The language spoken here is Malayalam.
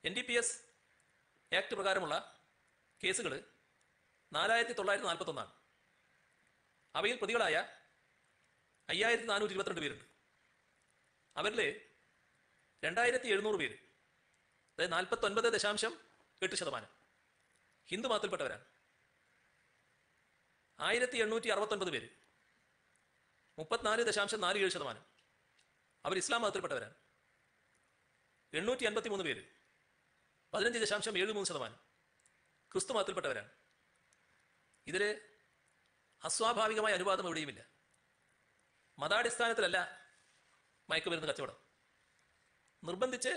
N D P S act പ്രകാരമുള്ള കേസുകൾ നാലായിരത്തി തൊള്ളായിരത്തി നാൽപ്പത്തൊന്നാണ് അവയിൽ പ്രതികളായ അയ്യായിരത്തി നാനൂറ്റി ഇരുപത്തിരണ്ട് പേരുണ്ട് അവരിൽ രണ്ടായിരത്തി എഴുന്നൂറ് പേര് അതായത് നാൽപ്പത്തൊൻപത് ദശാംശം എട്ട് ശതമാനം ഹിന്ദു മതത്തിൽപ്പെട്ടവരാണ് ആയിരത്തി എണ്ണൂറ്റി അറുപത്തൊൻപത് പേര് മുപ്പത്തിനാല് ദശാംശം നാല് ഏഴ് ശതമാനം അവർ ഇസ്ലാം മതത്തിൽപ്പെട്ടവരാണ് എണ്ണൂറ്റി അൻപത്തി മൂന്ന് പേര് പതിനഞ്ച് ദശാംശം ഏഴ് മൂന്ന് ശതമാനം ക്രിസ്തു മതത്തിൽപ്പെട്ടവരാണ് ഇതിൽ അസ്വാഭാവികമായ അനുവാദം എവിടെയുമില്ല മതാടിസ്ഥാനത്തിലല്ല മയക്കുമരുന്ന് കച്ചവടം നിർബന്ധിച്ച്